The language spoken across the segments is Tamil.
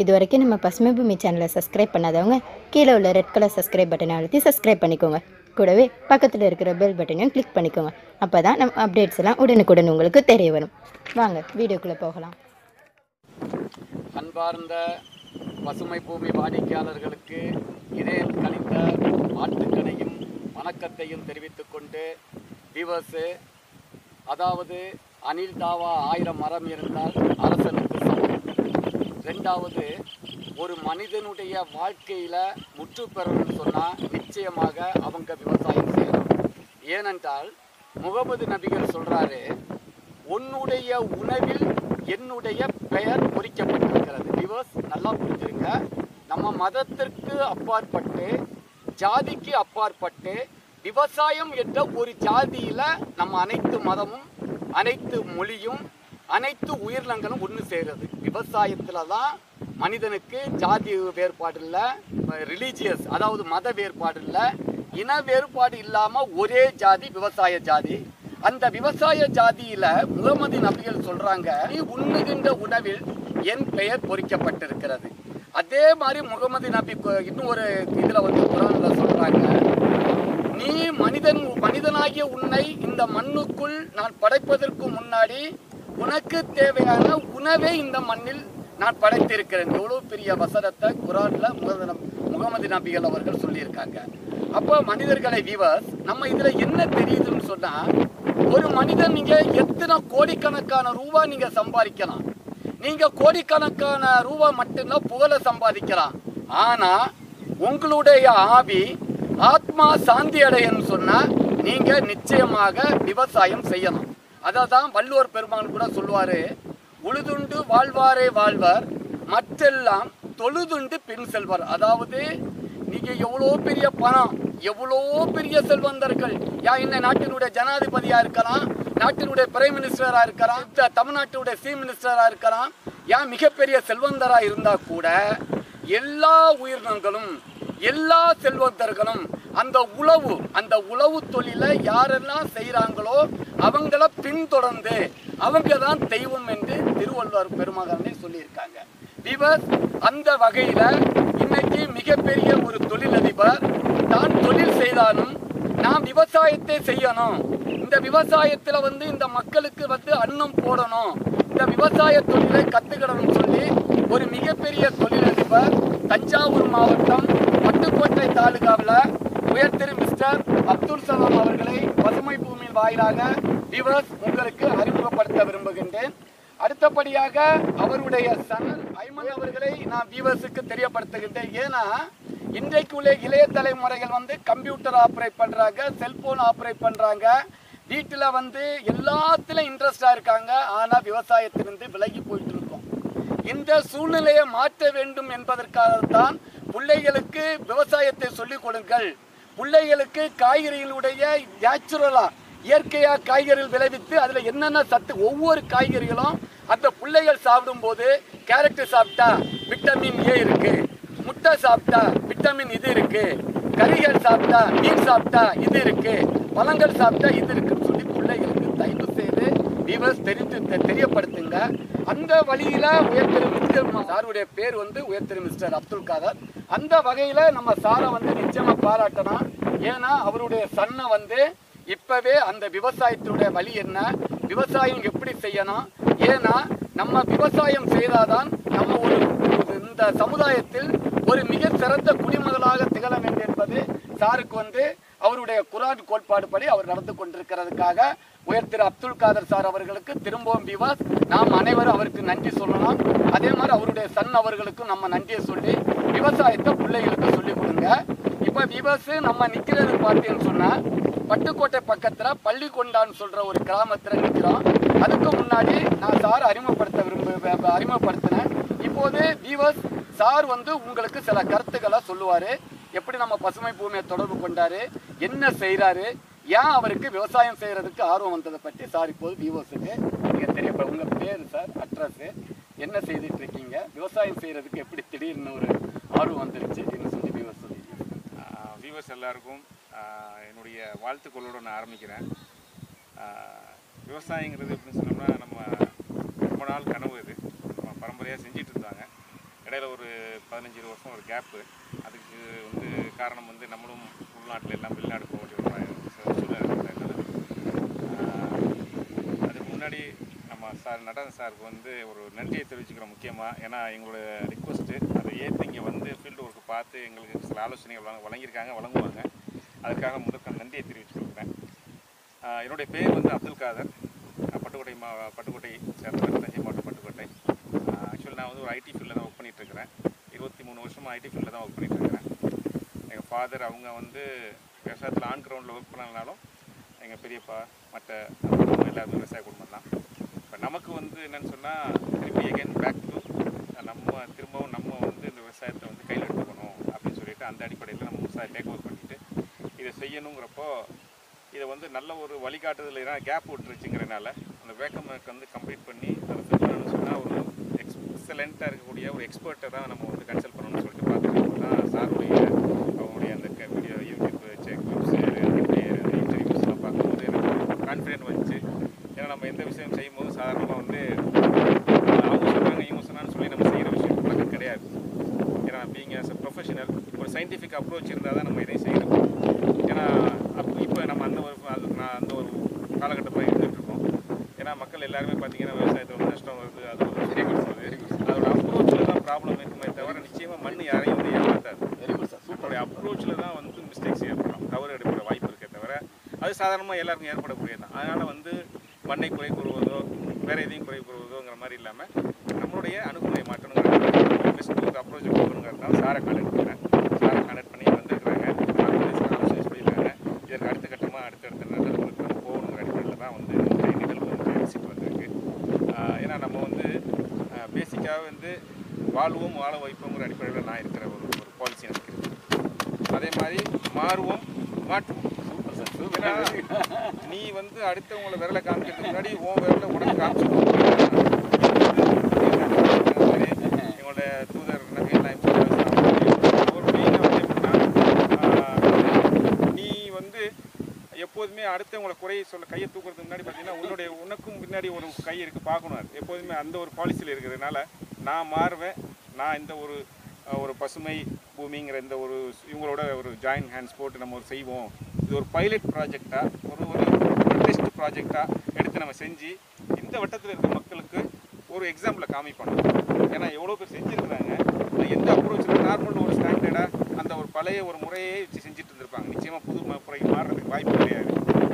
இது வரைக்கும் நம்ம பசுமை பூமி சேனலை சப்ஸ்கிரைப் பண்ணாதவங்க கீழே உள்ள ரெட் கலர் சப்ஸ்கிரைப் பட்டனை அழுத்தி சப்ஸ்கிரைப் பண்ணிக்கோங்க கூடவே பக்கத்தில் இருக்கிற பெல் பட்டனையும் கிளிக் பண்ணிக்கோங்க அப்போ தான் நம்ம அப்டேட்ஸ் எல்லாம் உடனுக்குடன் உங்களுக்கு தெரிய வரும் வாங்க வீடியோக்குள்ளே போகலாம் அன்பார்ந்த பசுமை பூமி வாடிக்கையாளர்களுக்கு இதயம் கனிந்த வாழ்த்துக்களையும் வணக்கத்தையும் தெரிவித்துக் கொண்டு விவசு அதாவது அணில் தாவா ஆயிரம் மரம் இருந்தால் அரசனுக்கு சமம் ரெண்டாவது ஒரு மனிதனுடைய வாழ்க்கையில முற்று பெறணும்னு சொன்னா நிச்சயமாக அவங்க விவசாயம் செய்யணும் ஏனென்றால் முகமது நபிகள் சொல்றாரு உன்னுடைய உணவில் என்னுடைய பெயர் பொறிக்கப்பட்டிருக்கிறது விவர்ஸ் நல்லா புரிஞ்சுருங்க நம்ம மதத்திற்கு அப்பாற்பட்டு ஜாதிக்கு அப்பாற்பட்டு விவசாயம் என்ற ஒரு ஜாதியில நம்ம அனைத்து மதமும் அனைத்து மொழியும் அனைத்து உயிரினங்களும் ஒன்று சேருது விவசாயத்துல தான் மனிதனுக்கு ஜாதி வேறுபாடு இல்லை ரிலீஜியஸ் அதாவது மத வேறுபாடு இல்லை இன வேறுபாடு இல்லாம ஒரே ஜாதி விவசாய ஜாதி அந்த விவசாய ஜாதியில முகமது நபிகள் சொல்றாங்க நீ உண்ணுகின்ற உணவில் என் பெயர் பொறிக்கப்பட்டிருக்கிறது அதே மாதிரி முகமது நபி கு- இன்னும் ஒரு இதுல வந்து குரான்ல சொல்றாங்க நீ மனிதன் மனிதனாகிய உன்னை இந்த மண்ணுக்குள் நான் படைப்பதற்கு முன்னாடி உனக்கு தேவையான உணவை இந்த மண்ணில் நான் படைத்திருக்கிறேன் எவ்வளவு பெரிய வசனத்தை குரான்ல முகமது நபி- முகமது நபிகள் அவர்கள் சொல்லியிருக்காங்க அப்போ மனிதர்களை விவர்ஸ் நம்ம இதுல என்ன தெரியுதுன்னு சொன்னா ஒரு மனிதன் நீங்க எத்தனை கோடிக்கணக்கான ரூபா நீங்க சம்பாதிக்கலாம் நீங்க கோடிக்கணக்கான ரூபா மட்டும்தான் புகழ சம்பாதிக்கலாம் ஆனா உங்களுடைய ஆவி ஆத்மா சாந்தி அடையன்னு சொன்னா நீங்க நிச்சயமாக விவசாயம் செய்யணும் அதை தான் வள்ளுவர் பெருமான் கூட சொல்லுவாரு உழுதுண்டு வாழ்வாரே வாழ்வர் மற்றெல்லாம் தொழுதுண்டு பின் செல்வர் அதாவது நீங்க எவ்வளோ பெரிய பணம் எவ்வளோ பெரிய செல்வந்தர்கள் யா இந்த நாட்டினுடைய ஜனாதிபதியா இருக்கலாம் நாட்டினுடைய பிரைம் மினிஸ்டரா இருக்கலாம் த- தமிழ்நாட்டினுடைய சி மினிஸ்டரா இருக்கலாம் யா மிகப்பெரிய செல்வந்தரா இருந்தா கூட எல்லா உயிரினங்களும் எல்லா செல்வந்தர்களும் அந்த உழவு அந்த உழவு தொழிலை யாரெல்லாம் செய்கிறாங்களோ அவங்கள பின்தொடர்ந்து அவங்க தான் தெய்வம் என்று திருவள்ளுவர் பெருமகனே சொல்லியிருக்காங்க விவர் அந்த வகையில இன்னைக்கு மிகப்பெரிய ஒரு தொழிலதிபர் தான் தொழில் செய்தாலும் நான் விவசாயத்தை செய்யணும் இந்த விவசாயத்துல வந்து இந்த மக்களுக்கு வந்து அன்னம் போடணும் இந்த விவசாய தொழிலை கத்துக்கிடணும்னு சொல்லி ஒரு மிகப்பெரிய தொழிலதிபர் தஞ்சாவூர் மாவட்டம் பட்டுக்கோட்டை தாலுகாவில் உயர் திரு மிஸ்டர் அப்துல் சலாம் அவர்களை பசுமை பூமியின் வாயிலாக விவர்ஸ் உங்களுக்கு அறிமுகப்படுத்த விரும்புகின்றேன் அடுத்தபடியாக அவருடைய சனல் ஐமன் அவர்களை நான் வியூவர்ஸுக்கு தெரியப்படுத்துகின்றேன் ஏன்னா இன்றைக்கு உள்ள இளைய தலைமுறைகள் வந்து கம்ப்யூட்டர் ஆப்ரேட் பண்றாங்க செல்போன் ஆப்ரேட் பண்றாங்க வீட்டில் வந்து எல்லாத்துலயும் இன்ட்ரெஸ்டா இருக்காங்க ஆனா விவசாயத்திலிருந்து விலகி போயிட்டு இருக்கோம் இந்த சூழ்நிலையை மாற்ற வேண்டும் என்பதற்காகத்தான் பிள்ளைகளுக்கு விவசாயத்தை சொல்லிக் கொடுங்கள் பிள்ளைகளுக்கு காய்கறிகளுடைய நேச்சுரலா இயற்கையா காய்கறிகள் விளைவித்து அதுல என்னென்ன சத்து ஒவ்வொரு காய்கறிகளும் அந்த பிள்ளைகள் சாப்பிடும்போது கேரட் சாப்பிட்டா விட்டமின் ஏ இருக்கு முட்டை சாப்பிட்டா விட்டமின் இது இருக்கு கறிகள் சாப்பிட்டா மீன் சாப்பிட்டா இது இருக்கு பழங்கள் சாப்பிட்டா இது இருக்குன்னு சொல்லி பிள்ளைகளுக்கு தயவு செய்து விவஸ் தெரிந்து தெ- தெரியப்படுத்துங்க அந்த வழியில உயர்திரு மிஸ்டர் சாருடைய பேர் வந்து உயர்திரு மிஸ்டர் அப்துல் காதர் அந்த வகையில நம்ம சாரை வந்து நிச்சயமா பாராட்டணும் ஏன்னா அவருடைய சன்னை வந்து இப்பவே அந்த விவசாயத்தினுடைய வழி என்ன விவசாயம் எப்படி செய்யணும் ஏன்னா நம்ம விவசாயம் செய்தாதான் நம்ம ஒரு இந்த சமுதாயத்தில் ஒரு மிக சிறந்த குடிமகளாக திகழ வேண்டும் என்பது சாருக்கு வந்து அவருடைய குரான் கோட்பாடுபடி அவர் நடந்து கொண்டிருக்கிறதுக்காக உயர் திரு அப்துல் காதர் சார் அவர்களுக்கு திரும்பவும் விவாஸ் நாம் அனைவரும் அவருக்கு நன்றி சொல்லலாம் அதே மாதிரி அவருடைய சன் அவர்களுக்கும் நம்ம நன்றியை சொல்லி விவசாயத்தை பிள்ளைகளுக்கு சொல்லிக் கொடுங்க இப்போ விவஸ் நம்ம நிற்கிறது பார்த்தீங்கன்னு சொன்னா பட்டுக்கோட்டை பக்கத்துல பள்ளிக்கொண்டான்னு சொல்ற ஒரு கிராமத்துல நிற்கிறோம் அதுக்கு முன்னாடி நான் சார் அறிமுகப்படுத்த விரும்ப அறிமுகப்படுத்தினேன் இப்போது விவஸ் சார் வந்து உங்களுக்கு சில கருத்துக்களை சொல்லுவாரு எப்படி நம்ம பசுமை பூமியை தொடர்பு கொண்டாரு என்ன செய்றாரு ஏன் அவருக்கு விவசாயம் செய்யறதுக்கு ஆர்வம் வந்ததை பற்றி சார் இப்போது விவோஸுக்கு நீங்க தெரியப்ப உங்க பேர் சார் அட்ரஸ் என்ன செய்துட்டு இருக்கீங்க விவசாயம் செய்யறதுக்கு எப்படி திடீர்னு ஒரு ஆர்வம் வந்துருச்சு என்ன சொல்லி விவோஸ் சொல்லிடுங்க வியூவர்ஸ் எல்லாருக்கும் ஆஹ் என்னுடைய வாழ்த்துக்களோடு நான் ஆரம்பிக்கிறேன் ஆஹ் விவசாயங்கிறது எப்படின்னு சொன்னோம்னா நம்ம ரொம்ப நாள் கனவு இது நம்ம பரம்பரையாக செஞ்சிட்டு இருந்தாங்க இடையில ஒரு பதினஞ்சு இருபது வருஷம் ஒரு கேப்பு அதுக்கு வந்து காரணம் வந்து நம்மளும் உள்நாட்டில் எல்லாம் வெளிநாடு போக வேண்டிய ஒரு சூ- சூழ்நிலை இருந்ததுனால ஆஹ், அதுக்கு முன்னாடி நம்ம சார் நடன சாருக்கு வந்து ஒரு நன்றியை தெரிவிச்சுக்கிறோம் முக்கியமாக ஏன்னா எங்களோட ரிக்வஸ்ட்டு அதை ஏற்று இங்கே வந்து ஃபீல்டு ஒர்க்கு பார்த்து எங்களுக்கு சில ஆலோசனைகள் வழங்க வழங்கியிருக்காங்க வழங்குவாங்க அதுக்காக முதற்க நன்றியை தெரிவிச்சுக்கிறேன் ஆஹ் என்னுடைய பேர் வந்து அப்துல் காதர் நான் பட்டுக்கோட்டை மா பட்டுக்கோட்டை சேர்ந்தவர் தஞ்சை மாவட்டம் பட்டுக்கோட்டை ஆக்சுவலி நான் வந்து ஒரு ஐடி ஃபீல்டில் தான் ஒர்க் பண்ணிட்டு இருக்கிறேன் இருபத்தி மூணு வருஷமாக ஐடி ஃபீல்டில் தான் ஒர்க் பண்ணிட்டு இருக்கிறேன் எங்கள் ஃபாதர் அவங்க வந்து விவசாயத்தில் ஆன் கிரவுண்டில் ஒர்க் பண்ணலனாலும் எங்கள் பெரியப்பா மற்ற குடும்பம் எல்லாருமே விவசாய குடும்பம் தான் இப்போ நமக்கு வந்து என்னன்னு சொன்னால் திருப்பி அகைன் பேக் டு நம்ம திரும்பவும் நம்ம வந்து இந்த விவசாயத்தை வந்து கையில் எடுத்துக்கணும் அப்படின்னு சொல்லிட்டு அந்த அடிப்படையில் நம்ம விவசாயம் டேக் ஓவர் பண்ணிட்டு இதை செய்யணுங்கிறப்போ இதை வந்து நல்ல ஒரு வழிகாட்டுதல் ஏன்னா கேப் விட்டுருச்சுங்கிறனால அந்த வேக்கம் வந்து கம்ப்ளீட் பண்ணி அதை ஃபில் பண்ணணும்னு சொன்னால் ஒரு எக்ஸலண்ட்டாக இருக்கக்கூடிய ஒரு எக்ஸ்பர்ட்டை தான் நம்ம வந்து கன்சல்ட் பண்ணணும்னு சொல்லிட்டு பார்த்துட்டு தான் சாருடைய அவங்களுடைய அந்த வீடியோ யூடியூப் செக் குரூப்ஸ் இன்டர்வியூஸ்லாம் பார்க்கும்போது எனக்கு கான்ஃபிடென்ட் வந்துச்சு ஏன்னா நம்ம எந்த விஷயம் செய்யும்போது சாதாரணமாக வந்து ஆஹ், அவங்க சொன்னாங்க இவங்க சொன்னான்னு சொல்லி நம்ம செய்கிற விஷயம் பழக்கம் கிடையாது ஏன்னா பீங் ஆஸ் அ ப்ரொஃபஷனல் ஒரு சயின்டிஃபிக் அப்ரோச் இருந்தால் தான் நம்ம இதை செய்யணும் ஏன்னா அப்போ இப்போ நம்ம அந்த ஒரு அது நான் அந்த ஒரு காலகட்டத்தில் இருந்துட்டு இருக்கோம் ஏன்னா மக்கள் எல்லாருமே பார்த்தீங்கன்னா விவசாயத்தில் வந்து நஷ்டம் வருது அது ஒரு விஷயம் வருது அதோட அப்ரோச்சில் தான் ப்ராப்ளம் இருக்குமே தவிர நிச்சயமாக மண் யாரையும் வந்து ஏமாத்தாது வெரி குட் சார் சூப்பருடைய அப்ரோச்சில் தான் வந்து மிஸ்டேக்ஸ் ஏற்படும் தவறு எடுக்கிற வாய்ப்பு இருக்கே தவிர அது சாதாரணமாக எல்லாருக்கும் ஏற்படக்கூடியது தான் அதனால் வந்து மண்ணை குறை கூறுவதோ வேறு எதையும் குறை கூறுவதோங்கிற மாதிரி இல்லாமல் நம்மளுடைய அணுகுமுறை மாற்றணுங்கிற பெஸ்ட் ஒரு அப்ரோச் கொடுக்கணுங்கிறதுனால சாரை கான்டாக்ட் பண்ணேன் சாரை கான்டாக்ட் பண்ணி வந்திருக்கிறாங்க ஆலோசனை சொல்லியிருக்காங்க இதற்கு அடுத்த கட்டமாக அடுத்தடுத்த நிகழ்வுகளுக்கு நம்ம போகணுங்கிற அடிப்படையில் தான் வந்து இந்த நிகழ்வு வந்து விசிட் வந்திருக்கு ஆஹ் ஏன்னா நம்ம வந்து பேசிக்காக வந்து வாழ்வோம் வாழ வைப்போங்கிற அடிப்படையில் நான் இருக்கிற ஒரு ஒரு பாலிசி எனக்கு இருக்கு அதே மாதிரி மாறுவோம் மாற்றுவோம் சூப்பர் சார் ஏன்னா, சூப்பர் நீ வந்து அடுத்தவங்கள விரலை காமிக்கிறதுக்கு முன்னாடி உன் விரலை உனக்கு காமிச்சு எங்களோட தூதர் நபி நாயம் ஒரு மெயின் வந்து எப்படின்னா ஆஹ், நீ வந்து எப்போதுமே அடுத்தவங்கள குறைய சொல்ல கையை தூக்குறதுக்கு முன்னாடி பார்த்தீங்கன்னா உன்னுடைய உனக்கும் முன்னாடி ஒரு கை இருக்கு பார்க்கணும் அது எப்போதுமே அந்த ஒரு பாலிசியில் இருக்கிறதுனால நான் மாறுவேன் நான் இந்த ஒரு அஹ், ஒரு பசுமை பூமிங்கிற இந்த ஒரு இவங்களோட ஒரு ஜாயின் ஹேண்ட்ஸ் போட்டு நம்ம ஒரு செய்வோம் இது ஒரு பைலட் ப்ராஜெக்டாக ஒரு ஒரு டெஸ்ட் ப்ராஜெக்டாக எடுத்து நம்ம செஞ்சு இந்த வட்டத்தில் இருக்க மக்களுக்கு ஒரு எக்ஸாம்பிளை காமிப்போம் ஏன்னா எவ்வளோ பேர் செஞ்சுருக்குறாங்க இல்லை எந்த அப்ரோச்சில் நார்மல் ஒரு ஸ்டாண்டர்டாக அந்த ஒரு பழைய ஒரு முறையே வச்சு செஞ்சுட்டு இருந்திருப்பாங்க நிச்சயமாக புது ம- முறை மாறுறதுக்கு வாய்ப்பு கிடையாது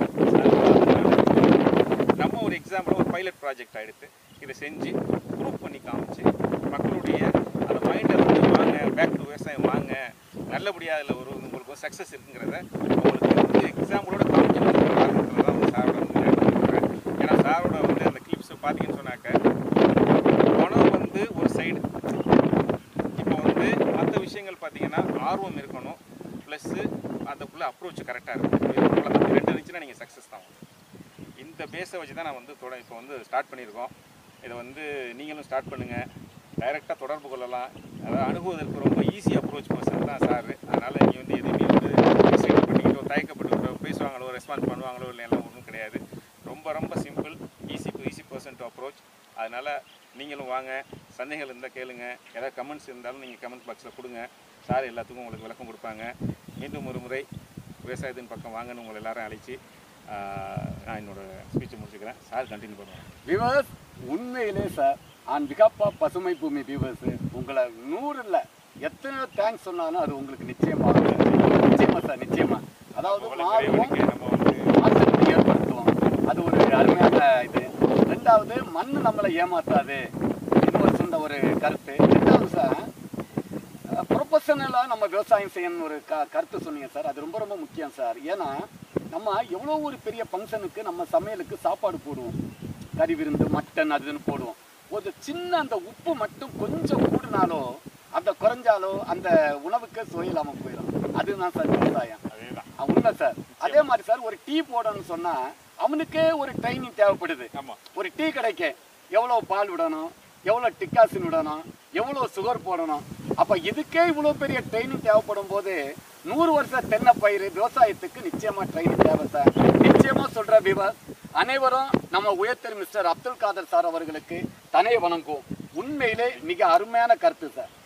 நம்ம ஒரு எக்ஸாம்பிள் ஒரு பைலட் ப்ராஜெக்ட் எடுத்து இதை செஞ்சு ப்ரூவ் பண்ணி காமிச்சு மக்களுடைய அந்த மைண்டை வந்து வாங்க பேக் டு விவசாயம் வாங்க நல்லபடியாக அதில் ஒரு உங்களுக்கு சக்ஸஸ் இருக்குங்கிறத உங்களுக்கு வந்து எக்ஸாம்பிளோட காமிக்கணுங்கிற காரணத்தில் தான் வந்து சாரோட வந்து எடுத்துருக்கிறேன் ஏன்னா சாரோட வந்து அந்த கிளிப்ஸ் பார்த்தீங்கன்னு சொன்னாக்க பணம் வந்து ஒரு சைடு இப்போ வந்து மற்ற விஷயங்கள் பார்த்தீங்கன்னா ஆர்வம் இருக்கணும் ப்ளஸ்ஸு அதுக்குள்ளே அப்ரோச் கரெக்டாக இருக்கும் அவ்வளவுதான். இது ரெண்டு இருந்துச்சுன்னா நீங்கள் சக்ஸஸ் தான் இந்த பேஸை வச்சு தான் நான் வந்து தொட இப்போ வந்து ஸ்டார்ட் பண்ணியிருக்கோம் இதை வந்து நீங்களும் ஸ்டார்ட் பண்ணுங்கள் டைரெக்டாக தொடர்பு கொள்ளலாம் அதாவது அணுகுவதற்கு ரொம்ப ஈஸி அப்ரோச் பர்சன் தான் சார் அதனால் நீங்கள் வந்து எதுவுமே வந்து ஹெசிடேட் பண்ணிக்கிட்டோ தயக்கப்பட்டுக்கிட்டோ பேசுவாங்களோ ரெஸ்பான்ஸ் பண்ணுவாங்களோ இல்லை எல்லாம் ஒன்றும் கிடையாது ரொம்ப ரொம்ப simple easy easy person to approach அதனால் நீங்களும் வாங்க சந்தேகங்கள் இருந்தால் கேளுங்க ஏதாவது கமெண்ட்ஸ் இருந்தாலும் நீங்கள் கமெண்ட் பாக்ஸில் கொடுங்க சார் எல்லாத்துக்கும் உங்களுக்கு விளக்கம் கொடுப்பாங்க மீண்டும் ஒரு முறை விவசாயத்தின் பக்கம் வாங்கன்னு உங்களை எல்லாரும் அழைச்சி ஆஹ், நான் என்னோட ஸ்பீச்சை முடிச்சுக்கிறேன் சார் கண்டினியூ பண்ணுவாங்க விவர்ஸ் உண்மையிலே சார் ஆன் பிகாப் ஆஃப் பசுமை பூமி வியூவர்ஸ் உங்களை நூறு இல்லை எத்தனை தேங்க்ஸ் சொன்னாலும் அது உங்களுக்கு நிச்சயமா நிச்சயமா சார் நிச்சயமா அதாவது மாறுவோம் இறைவனுக்கு நம்ம வந்து மாற்றத்தை ஏற்படுத்துவோம் அது ஒரு அருமையான இது ரெண்டாவது மண் நம்மளை ஏமாத்தாது இன்னொரு சொன்ன ஒரு கருத்து ரெண்டாவது சார் ப்ரொஃபஷனலாக நம்ம விவசாயம் செய்யணும்னு ஒரு க கருத்து சொன்னீங்க சார் அது ரொம்ப ரொம்ப முக்கியம் சார் ஏன்னா நம்ம எவ்வளோ ஒரு பெரிய ஃபங்க்ஷனுக்கு நம்ம சமையலுக்கு சாப்பாடு போடுவோம் கறி விருந்து மட்டன் அதுன்னு போடுவோம் ஒரு சின்ன அந்த உப்பு மட்டும் கொஞ்சம் கூடினாலோ அந்த குறைஞ்சாலோ அந்த உணவுக்கு சுவை இல்லாமல் போயிடும் அதுதான் சார் விவசாயம் அதே தான் ஆ, உண்மை சார் அதே மாதிரி சார் ஒரு டீ போடணும்னு சொன்னா அவனுக்கே ஒரு ட்ரைனிங் தேவைப்படுது ஆமாம் ஒரு டீ கடைக்கு எவ்வளோ பால் விடணும் எவ்வளோ டிக்காசின் விடணும் எவ்வளோ சுகர் போடணும் அப்போ இதுக்கே இவ்வளோ பெரிய ட்ரைனிங் தேவைப்படும் போது நூறு வருஷ தென்னை பயிர் விவசாயத்துக்கு நிச்சயமா ட்ரைனிங் தேவை சார் நிச்சயமா சொல்ற விவர் அனைவரும் நம்ம உயர்த்தர் மிஸ்டர் அப்துல் காதர் சார் அவர்களுக்கு தனைய வணங்குவோம் உண்மையிலே மிக அருமையான கருத்து சார்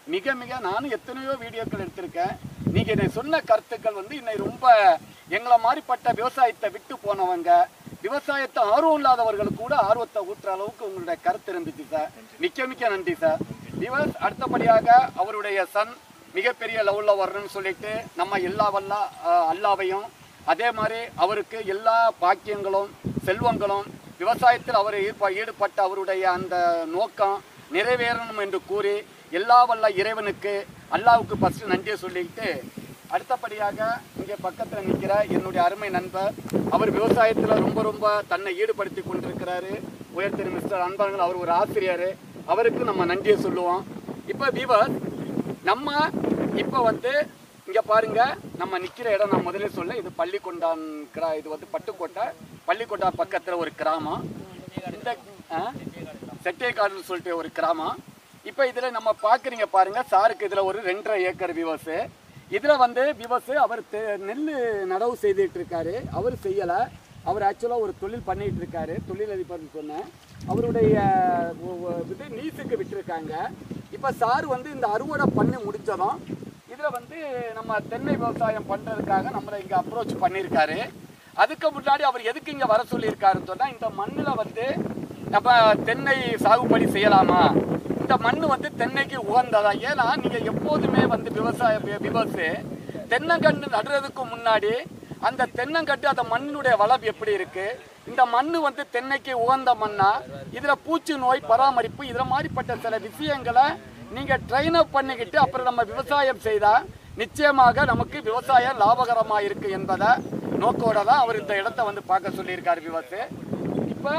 மிக மிக நானும் எத்தனையோ வீடியோக்கள் எடுத்திருக்கேன் நீங்க என்னை சொன்ன கருத்துக்கள் வந்து இன்னை ரொம்ப எங்களை மாதிரிப்பட்ட விவசாயத்தை விட்டு போனவங்க விவசாயத்தை ஆர்வம் இல்லாதவர்களுக்கு கூட ஆர்வத்தை ஊட்டுற அளவுக்கு உங்களுடைய கருத்து இருந்துச்சு சார் மிக்க மிக்க நன்றி சார் விவஸ் அடுத்தபடியாக அவருடைய சன் மிகப்பெரிய லெவலில் வரணும்னு சொல்லிட்டு நம்ம எல்லா வல்லா அஹ், அல்லாவையும் அதே மாதிரி அவருக்கு எல்லா பாக்கியங்களும் செல்வங்களும் விவசாயத்தில் அவர் ஈடுப- ஈடுபட்ட அவருடைய அந்த நோக்கம் நிறைவேறணும் என்று கூறி எல்லா வல்ல இறைவனுக்கு அல்லாவுக்கு ஃபஸ்ட்டு நன்றியை சொல்லிக்கிட்டு அடுத்தபடியாக இங்கே பக்கத்தில் நிற்கிற என்னுடைய அருமை நண்பர் அவர் விவசாயத்தில் ரொம்ப ரொம்ப தன்னை ஈடுபடுத்தி கொண்டிருக்கிறாரு உயர் திரு மிஸ்டர் அன்பர்கள் அவர் ஒரு ஆசிரியர் அவருக்கு நம்ம நன்றியை சொல்லுவோம் இப்போ விவர் நம்ம இப்போ வந்து இங்கே பாருங்க நம்ம நிற்கிற இடம் நான் முதல்ல சொல்ல இது பள்ளிக்கொண்டான் கிரா இது வந்து பட்டுக்கோட்டை பள்ளிக்கோட்டா பக்கத்தில் ஒரு கிராமம் இந்த ஆ? செட்டேக்காடுன்னு சொல்லிட்டு ஒரு கிராமம் இப்போ இதில் நம்ம பார்க்குறீங்க பாருங்க சாருக்கு இதில் ஒரு ரெண்டரை ஏக்கர் விவசு இதில் வந்து விவசு அவர் தெ- நெல் நடவு செய்துட்டு இருக்காரு அவர் செய்யலை அவர் ஆக்சுவலாக ஒரு தொழில் பண்ணிட்டு இருக்காரு தொழிலதிபர்னு சொன்னேன் அவருடைய ஒ- ஒ- இது நீஸுக்கு விட்டுருக்காங்க இப்போ சார் வந்து இந்த அறுவடை பண்ணி முடிச்சதும் இதில் வந்து நம்ம தென்னை விவசாயம் பண்ணுறதுக்காக நம்மளை இங்கே அப்ரோச் பண்ணியிருக்காரு அதுக்கு முன்னாடி அவர் எதுக்கு இங்கே வர சொல்லியிருக்காருன்னு சொன்னால் இந்த மண்ணில் வந்து நம்ம தென்னை சாகுபடி செய்யலாமா இந்த மண் வந்து தென்னைக்கு உகந்ததா ஏன்னா நீங்கள் எப்போதுமே வந்து விவசாய வி- விவசு தென்னங்கன்று நடுறதுக்கு முன்னாடி அந்த தென்னங்கட்டு அந்த மண்ணினுடைய வளம் எப்படி இருக்கு இந்த மண் வந்து தென்னைக்கு உகந்த மண்ணா இதில் பூச்சி நோய் பராமரிப்பு இதில் மாதிரிப்பட்ட சில விஷயங்களை நீங்கள் ட்ரெயின் அப் பண்ணிக்கிட்டு அப்புறம் நம்ம விவசாயம் செய்தால் நிச்சயமாக நமக்கு விவசாயம் லாபகரமாக இருக்கு என்பதை நோக்கோட தான் அவர் இந்த இடத்த வந்து பார்க்க சொல்லியிருக்காரு விவசு இப்போ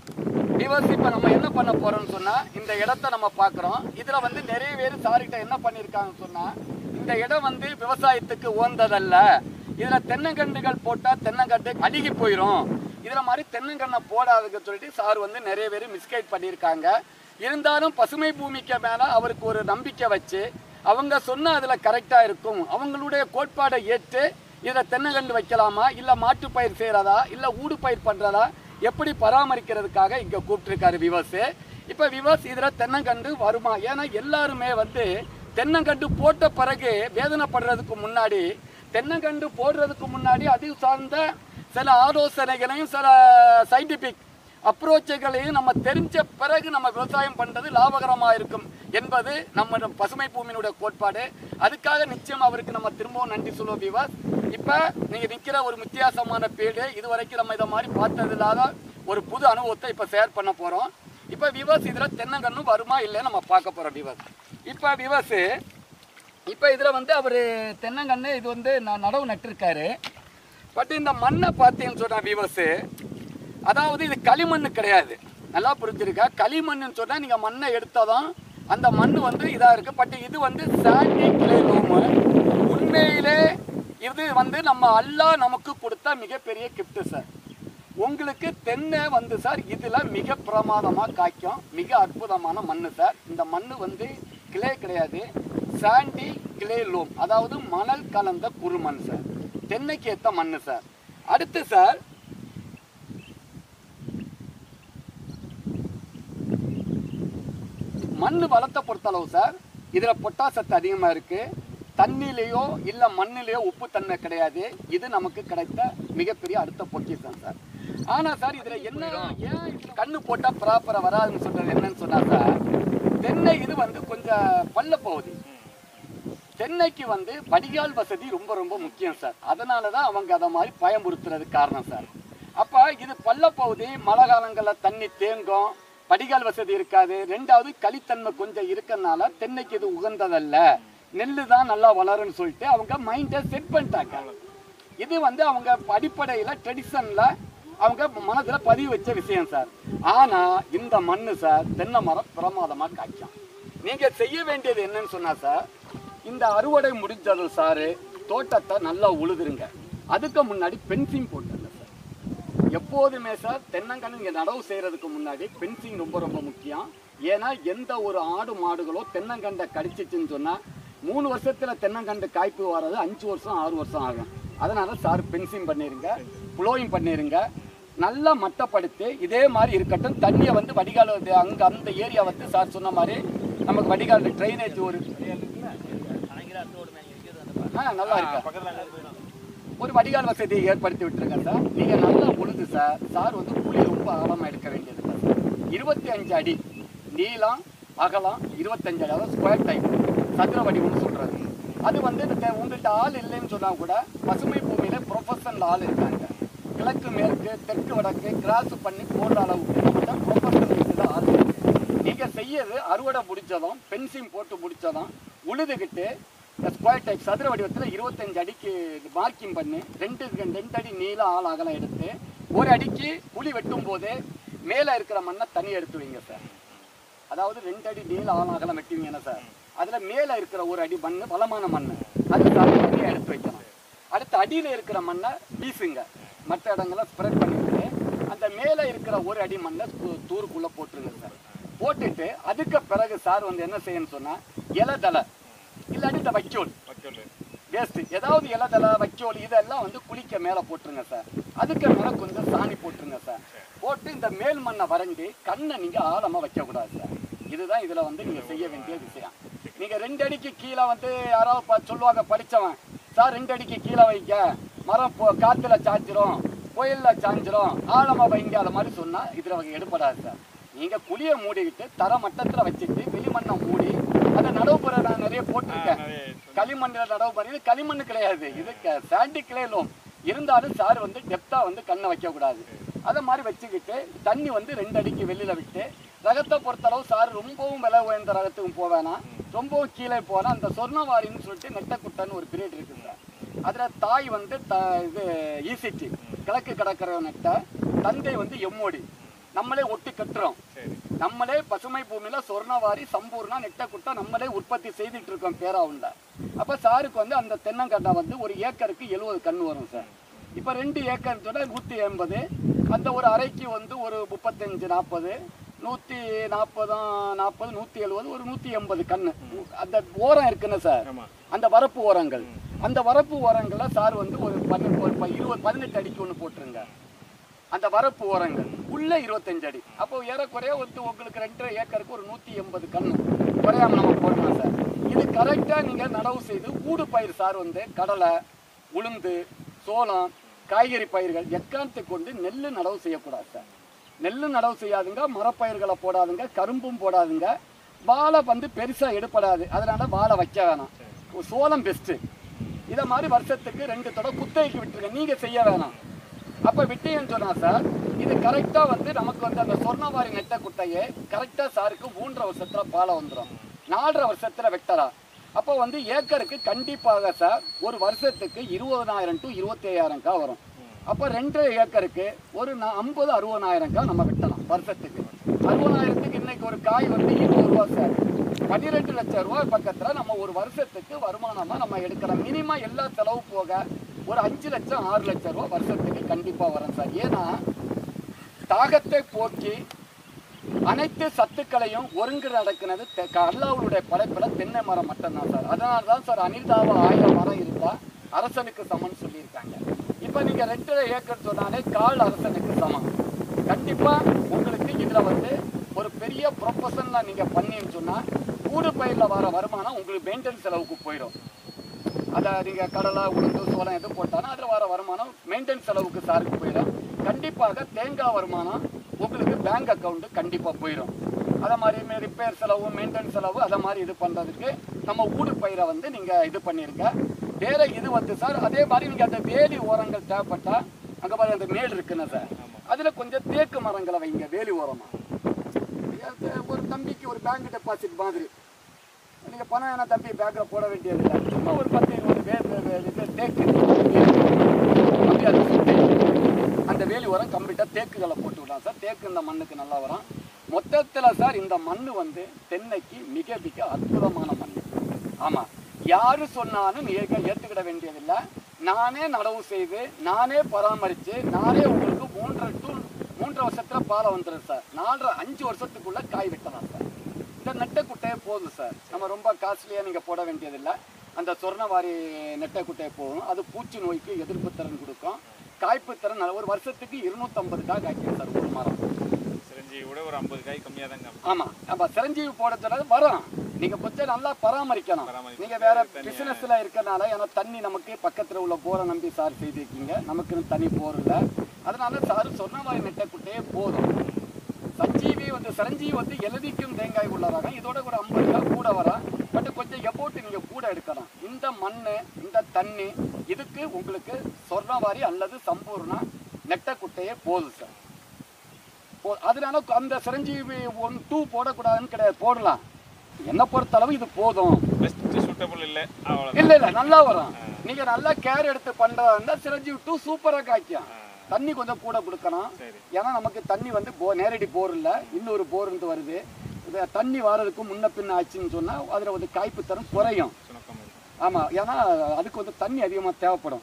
விவஸ் இப்போ நம்ம என்ன பண்ண போறோம்னு சொன்னா இந்த இடத்த நம்ம பார்க்குறோம் இதில் வந்து நிறைய பேர் சார்கிட்ட என்ன பண்ணியிருக்காங்கன்னு சொன்னா இந்த இடம் வந்து விவசாயத்துக்கு உகந்ததல்ல இதில் தென்னங்கன்றுகள் போட்டால் தென்னங்கன்று அழுகி போயிடும் இதில் மாதிரி தென்னங்கன்றை போடாதுன்னு சொல்லிட்டு சார் வந்து நிறைய பேர் மிஸ்கைட் பண்ணியிருக்காங்க இருந்தாலும் பசுமை பூமிக்கு மேலே அவருக்கு ஒரு நம்பிக்கை வச்சு அவங்க சொன்ன அதில் கரெக்டாக இருக்கும் அவங்களுடைய கோட்பாடை ஏற்று இதில் தென்னங்கன்று வைக்கலாமா இல்லை மாட்டுப்பயிர் செய்கிறதா இல்லை ஊடு பயிர் பண்ணுறதா எப்படி பராமரிக்கிறதுக்காக இங்கே கூப்பிட்டுருக்காரு விவஸ் இப்போ விவஸ் இதில் தென்னங்கன்று வருமா ஏன்னா எல்லாருமே வந்து தென்னங்கன்று போட்ட பிறகு வேதனைப்படுறதுக்கு முன்னாடி தென்னங்கன்று போடுறதுக்கு முன்னாடி அது சார்ந்த சில ஆலோசனைகளையும் சில சயின்டிஃபிக் அப்ரோச்சுகளையும் நம்ம தெரிஞ்ச பிறகு நம்ம விவசாயம் பண்ணுறது லாபகரமாக இருக்கும் என்பது நம்ம பசுமை பூமியினுடைய கோட்பாடு அதுக்காக நிச்சயம் அவருக்கு நம்ம திரும்பவும் நன்றி சொல்லுவோம் விவாஸ் இப்போ நீங்கள் நிற்கிற ஒரு வித்தியாசமான பீடு இது வரைக்கும் நம்ம இதை மாதிரி பார்த்தது இல்லாத ஒரு புது அனுபவத்தை இப்போ ஷேர் பண்ண போகிறோம் இப்போ விவாஸ் இதில் தென்னங்கன்று வருமா இல்லைன்னு நம்ம பார்க்க போகிறோம் விவாஸ் இப்போ விவாஸ் இப்போ இதில் வந்து அவர் தென்னங்கன்று இது வந்து நான் நடவு நட்டிருக்காரு பட் இந்த மண்ணை பார்த்தீங்கன்னு சொன்னால் விவசு அதாவது இது களிமண் கிடையாது நல்லா புரிஞ்சிருக்கா களிமண்ணுன்னு சொன்னால் நீங்கள் மண்ணை எடுத்ததும் அந்த மண் வந்து இதாக இருக்குது பட் இது வந்து சாண்டி கிளே லூமு உண்மையிலே இது வந்து நம்ம அல்லாஹ் நமக்கு கொடுத்த மிகப்பெரிய கிஃப்ட்டு சார் உங்களுக்கு தென்னை வந்து சார் இதில் மிக பிரமாதமாக காய்க்கும் மிக அற்புதமான மண் சார் இந்த மண் வந்து கிளே கிடையாது சாண்டி கிளே லோம் அதாவது மணல் கலந்த குறுமண் சார் தென்னைக்கு ஏற்ற மண் சார் அடுத்து சார் மண் வளத்தை பொறுத்தளவு சார் இதில் பொட்டாசத்து அதிகமாக இருக்குது தண்ணிலேயோ இல்லை மண்ணிலேயோ உப்பு தன்மை கிடையாது இது நமக்கு கிடைத்த மிகப்பெரிய அடுத்த பொக்கிஷம் சார் ஆனால் சார் இதில் என்ன ஏன் இது கண்ணு போட்டால் ப்ராப்பராக வராதுன்னு சொல்கிறது என்னன்னு சொன்னால் சார் தென்னை இது வந்து கொஞ்சம் பள்ள போகுது தென்னைக்கு வந்து வடிகால் வசதி ரொம்ப ரொம்ப முக்கியம் சார் அதனால தான் அவங்க அதை மாதிரி பயமுறுத்துறதுக்கு காரணம் சார் அப்போ இது பள்ளப்பகுதி மழை காலங்களில் தண்ணி தேங்கும் வடிகால் வசதி இருக்காது ரெண்டாவது களித்தன்மை கொஞ்சம் இருக்கறனால தென்னைக்கு இது உகந்ததல்ல நெல் தான் நல்லா வளரும்னு சொல்லிட்டு அவங்க மைண்டை செட் பண்ணிட்டாங்க இது வந்து அவங்க அடிப்படையில் ட்ரெடிஷனில் அவங்க மனதில் பதிவு வச்ச விஷயம் சார் ஆனால் இந்த மண்ணு சார் தென்னை மரம் பிரமாதமாக காய்க்கும் நீங்கள் செய்ய வேண்டியது என்னன்னு சொன்னால் சார் இந்த அறுவடை முடிஞ்சது சார் தோட்டத்தை நல்லா உழுதுருங்க அதுக்கு முன்னாடி பென்சிங் போட்டுருங்க சார் எப்போதுமே சார் தென்னங்கன்று இங்கே நடவு செய்கிறதுக்கு முன்னாடி பென்சிங் ரொம்ப ரொம்ப முக்கியம் ஏன்னா எந்த ஒரு ஆடு மாடுகளோ தென்னங்கண்டை கடிச்சிச்சுன்னு சொன்னால் மூணு வருஷத்தில் தென்னங்கண்டு காய்ப்பு வர்றது அஞ்சு வருஷம் ஆறு வருஷம் ஆகும் அதனால சார் பென்சிங் பண்ணிடுங்க ப்ளோயிங் பண்ணிடுங்க நல்லா மட்டப்படுத்தி இதே மாதிரி இருக்கட்டும் தண்ணியை வந்து வடிகால் அங்கே அந்த ஏரியா வந்து சார் சொன்ன மாதிரி நமக்கு வடிகால் ட்ரைனேஜ் ஒரு ஆ நல்லா இருக்கு ஒரு வடிகால் வசதியை ஏற்படுத்தி விட்டுருங்க சார் நீங்க நல்லா உழுது சார் சார் வந்து குழி ரொம்ப ஆழமா எடுக்க வேண்டியது இல்லை சார் இருபத்தி அஞ்சு அடி நீளம் அகலம் இருபத்தஞ்சு அடி அதாவது ஸ்கொயர் டைப் சதுர வடிவம்னு சொல்றது அது வந்து இந்த தே- உங்கள்கிட்ட ஆள் இல்லைன்னு சொன்னா கூட பசுமை பூமியில ப்ரொஃபஷனல் ஆள் இருக்காங்க கிழக்கு மேற்கு தெற்கு வடக்கு கிராஸ் பண்ணி போடுற அளவுக்கு நம்மகிட்ட ப்ரொஃபஷனல் ஆள் இருக்கு நீங்க செய்யறது அறுவடை முடிச்சதும் பென்சிங் போட்டு முடிச்சதும் உழுதுகிட்டு ஸ்கொயர் டைப் சதுர வடிவத்தில் இருபத்தஞ்சு அடிக்கு மார்க்கிங் பண்ணி ரெண்டு ரெண்டு அடி நீள ஆள் அகலம் எடுத்து ஒரு அடிக்கு குழி வெட்டும் போதே மேலே இருக்கிற மண்ணை தனி எடுத்து வைங்க சார் அதாவது ரெண்டு அடி நீள ஆள் அகலம் வெட்டுவீங்கன்னா சார் அதில் மேலே இருக்கிற ஒரு அடி மண் வளமான மண் அது தனியாக எடுத்து வைக்கணும் அடுத்து அடியில் இருக்கிற மண்ணை வீசுங்க மற்ற இடங்களை ஸ்ப்ரெட் பண்ணிட்டு அந்த மேலே இருக்கிற ஒரு அடி மண்ணை து- தூருக்குள்ளே போட்டுருங்க சார் போட்டுட்டு அதுக்கு பிறகு சார் வந்து என்ன செய்யணும்னு சொன்னால் இலை தலை இல்லாட்டி இந்த வைக்கோல் வேஸ்ட் ஏதாவது இலதலை வைக்கோல் இதெல்லாம் வந்து குளிக்க மேலே போட்டுருங்க சார் அதுக்கு மேலே கொஞ்சம் சாணி போட்டுருங்க சார் போட்டு இந்த மேல் மண்ணை வரைஞ்சி கண்ணை நீங்கள் ஆழமாக வைக்கக்கூடாது சார் இதுதான் இதில் வந்து நீங்கள் செய்ய வேண்டிய விஷயம் நீங்கள் ரெண்டு அடிக்கு கீழே வந்து யாராவது ப- சொல்லுவாங்க படித்தவன் சார் ரெண்டு அடிக்கு கீழே வைக்க மரம் போ காற்றுல சாய்ச்சிரும் புயலில் சாய்ஞ்சிரும் ஆழமாக வைங்க அது மாதிரி சொன்னால் இதில் அவங்க எடுப்படாது சார் நீங்கள் குழியை மூடிக்கிட்டு தர மட்டத்தில் வச்சுட்டு வெளிமண்ணை மூடி அதை நடவுப்புற நான் நிறைய போட்டிருக்கேன் களிமண்ணில் நடவு பண்ணி இது களிமண் கிடையாது இது சாண்டி கிளேலும் இருந்தாலும் சார் வந்து டெப்த்தாக வந்து கண்ணை வைக்கக்கூடாது அதை மாதிரி வச்சுக்கிட்டு தண்ணி வந்து ரெண்டு அடிக்கு வெளியில் விட்டு ரகத்தை பொறுத்தளவு சார் ரொம்பவும் விலை உயர்ந்த ரகத்துக்கும் போவேனா ரொம்பவும் கீழே போனால் அந்த சொர்ணவாரின்னு சொல்லிட்டு நெட்டக்குட்டைன்னு ஒரு பீரியட் இருக்குது சார் அதில் தாய் வந்து த இது ஈசிடி கிழக்கு கடற்கரை நெட்டை தந்தை வந்து எம்மோடி நம்மளே ஒட்டி கட்டுறோம் நம்மளே பசுமை பூமியில சொர்ணவாரி சம்பூர்ணா நெட்டக்குட்டை நம்மளே உற்பத்தி செய்துட்டு இருக்கோம் பேராவுண்ட அப்ப சாருக்கு வந்து அந்த தென்னங்கட்டை வந்து ஒரு ஏக்கருக்கு எழுபது கன்று வரும் சார் இப்ப ரெண்டு ஏக்கர் சொன்னா நூத்தி எண்பது அந்த ஒரு அரைக்கு வந்து ஒரு முப்பத்தஞ்சு நாற்பது நூத்தி நாற்பதும் நாற்பது நூத்தி எழுபது ஒரு நூத்தி எண்பது கன்று அந்த ஓரம் இருக்குன்னு சார் அந்த வரப்பு ஓரங்கள் அந்த வரப்பு ஓரங்கள்ல சார் வந்து ஒரு பன்னெண்டு ஒரு ப- இருபது பதினெட்டு அடிக்கு ஒன்று போட்டுருங்க அந்த வரப்பு ஓரங்கள் உள்ள இருபத்தஞ்சு அடி அப்போ ஏறக்குறைய ஒரு உங்களுக்கு ரெண்டரை ஏக்கருக்கு ஒரு நூற்றி எண்பது கன்று குறையாம நம்ம போடலாம் சார் இது கரெக்டாக நீங்கள் நடவு செய்து ஊடு பயிர் சார் வந்து கடலை உளுந்து சோளம் காய்கறி பயிர்கள் எக்காரணத்தை கொண்டு நெல் நடவு செய்யக்கூடாது சார் நெல் நடவு செய்யாதுங்க மரப்பயிர்களை போடாதுங்க கரும்பும் போடாதுங்க வாழை வந்து பெருசாக எடுப்படாது அதனால வாழை வைக்க வேணாம் சோளம் பெஸ்ட்டு இதை மாதிரி வருஷத்துக்கு ரெண்டு தடவை குத்தகைக்கு விட்டுருங்க நீங்கள் செய்ய வேணாம் அப்போ விட்டீங்கன்னு சொன்னா சார் இது கரெக்டாக வந்து நமக்கு வந்து அந்த சொர்ணவாரி நெட்ட குட்டையே கரெக்டாக சாருக்கு மூன்றரை வருஷத்துல பாலை வந்துடும் நாலரை வருஷத்துல வெட்டலாம் அப்போ வந்து ஏக்கருக்கு கண்டிப்பாக சார் ஒரு வருஷத்துக்கு இருபதனாயிரம் டு இருபத்தி ஐயாயிரம் கா வரும் அப்போ ரெண்டு ஏக்கருக்கு ஒரு நா- ஐம்பது அறுபதாயிரம் கா நம்ம வெட்டலாம் வருஷத்துக்கு அறுபதாயிரத்துக்கு இன்னைக்கு ஒரு காய் வந்து இருபது ரூபா சார் பன்னிரெண்டு லட்சம் ரூபாய் பக்கத்தில் நம்ம ஒரு வருஷத்துக்கு வருமானமாக நம்ம எடுக்கலாம் மினிமம் எல்லா செலவு போக ஒரு அஞ்சு லட்சம் ஆறு லட்சம் ரூபாய் வருஷத்துக்கு கண்டிப்பாக வரும் சார் ஏன்னா தாகத்தை போக்கி அனைத்து சத்துக்களையும் ஒருங்கு நடக்கிறது தெ- அல்லாஹ்வுடைய படைப்பில் தென்னை மரம் மட்டும்தான் சார் அதனால தான் சார் அனிதாவ ஆயிரம் மரம் இருந்தா அரசனுக்கு சமம்னு சொல்லியிருக்காங்க இப்போ நீங்க ரெண்டரை ஏக்கர் சொன்னாலே கால் அரசனுக்கு சமம் கண்டிப்பா உங்களுக்கு இதுல வந்து ஒரு பெரிய ப்ரொஃபஷனலாக நீங்க பண்ணீங்கன்னு சொன்னா கூடு பயிரில் வர வருமானம் உங்களுக்கு மெயின்டெனன்ஸ் செலவுக்கு போயிடும் அதை நீங்கள் கடலை உளுந்து சோளம் எது போட்டாலும் அதில் வர வருமானம் மெயின்டெனன்ஸ் செலவுக்கு சாருக்கு போயிடும் கண்டிப்பாக தேங்காய் வருமானம் உங்களுக்கு பேங்க் அக்கௌண்ட்டு கண்டிப்பாக போயிடும் அதை மாதிரி ரிப்பேர் செலவு மெயின்டெனன்ஸ் செலவு அதை மாதிரி இது பண்ணுறதுக்கு நம்ம ஊடு பயிரை வந்து நீங்கள் இது பண்ணிருங்க வேற இது வந்து சார் அதே மாதிரி நீங்கள் அந்த வேலி ஓரங்கள் தேவைப்பட்டா அங்கே பாருங்க அந்த மேடு இருக்குன்னு சார் அதில் கொஞ்சம் தேக்கு மரங்களை வைங்க வேலி ஓரமாக ஒரு தம்பிக்கு ஒரு பேங்க் டெபாசிட் மாதிரி நீங்க பணம் என்ன தம்பி பேங்க்ல போட வேண்டியது இல்லை சும்மா ஒரு பத்து இருபது பேர் இது தேக்கு அப்படி அதை சுத்தி அந்த வேலி உரம் கம்ப்ளீட்டாக தேக்குகளை போட்டு விடலாம் சார் தேக்கு இந்த மண்ணுக்கு நல்லா வரும் மொத்தத்தில் சார் இந்த மண் வந்து தென்னைக்கு மிக மிக அற்புதமான மண் ஆமாம் யாரு சொன்னாலும் ஏற்க ஏற்றுக்கிட வேண்டியதில்லை நானே நடவு செய்து நானே பராமரித்து நானே உங்களுக்கு மூன்றரை டு மூன்றரை வருஷத்துல பாலை வந்துடும் சார் நாலரை அஞ்சு வருஷத்துக்குள்ள காய் வெட்டலாம் சார் இந்த நெட்டை குட்டையே போதும் சார் நம்ம ரொம்ப காஸ்ட்லியாக நீங்கள் போட வேண்டியதில்லை அந்த சொர்ணவாரி நெட்டை குட்டையை போதும் அது பூச்சி நோய்க்கு எதிர்ப்பு திறன் கொடுக்கும் காய்ப்பு திறன் நல்ல- ஒரு வருஷத்துக்கு இருநூத்தம்பது காய் காய்க்கும் சார் ஒரு மரம் சிரஞ்சீவி விட ஒரு ஐம்பது காய் கம்மியாக தாங்க ஆமா நம்ம சிரஞ்சீவி போட சொன்னது வரும் நீங்க கொஞ்சம் நல்லா பராமரிக்கணும் பராமரிக்கணும். நீங்க வேற பிசினஸ்ல இருக்கனால ஏன்னா தண்ணி நமக்கு பக்கத்துல உள்ள போரை நம்பி சார் செய்திருக்கீங்க நமக்கு தண்ணி போர் இல்ல அதனால சார் சொன்ன மாதிரி நெட்ட குட்டையே போதும் சஞ்சீவி வந்து சிரஞ்சீவி வந்து எழுதிக்கும் தேங்காய் உள்ள ரகம் இதோட ஒரு ஐம்பது ரூபாய் கூட வரும் பட் கொஞ்சம் எபோட்டு நீங்க கூட எடுக்கலாம் இந்த மண் இந்த தண்ணி இதுக்கு உங்களுக்கு சொர்ணவாரி அல்லது சம்பூர்ணா நெட்ட குட்டையே போதும் சார் போ- அதனால அந்த சிரஞ்சீவி ஒன் டூ போடக்கூடாதுன்னு கிடையாது போடலாம் என்ன பொறுத்தளவு இது போதும் பெஸ்ட் சூட்டபிள் இல்லை அவ்வளோ இல்ல இல்ல நல்லா வரும் நீங்க நல்லா கேர் எடுத்து பண்றதா இருந்தா சிரஞ்சீவி டூ சூப்பரா காய்க்கும் தண்ணி கொஞ்சம் கூட கொடுக்கணும் சரி ஏன்னா நமக்கு தண்ணி வந்து போ நேரடி போர் இல்ல இன்னொரு போர் இருந்து வருது இது தண்ணி வாரதுக்கு முன்ன பின்ன ஆச்சுன்னு சொன்னா அதுல வந்து காய்ப்பு தரம் குறையும் சுணக்கம் இருக்கும் ஆமா ஏன்னா அதுக்கு வந்து தண்ணி அதிகமா தேவைப்படும்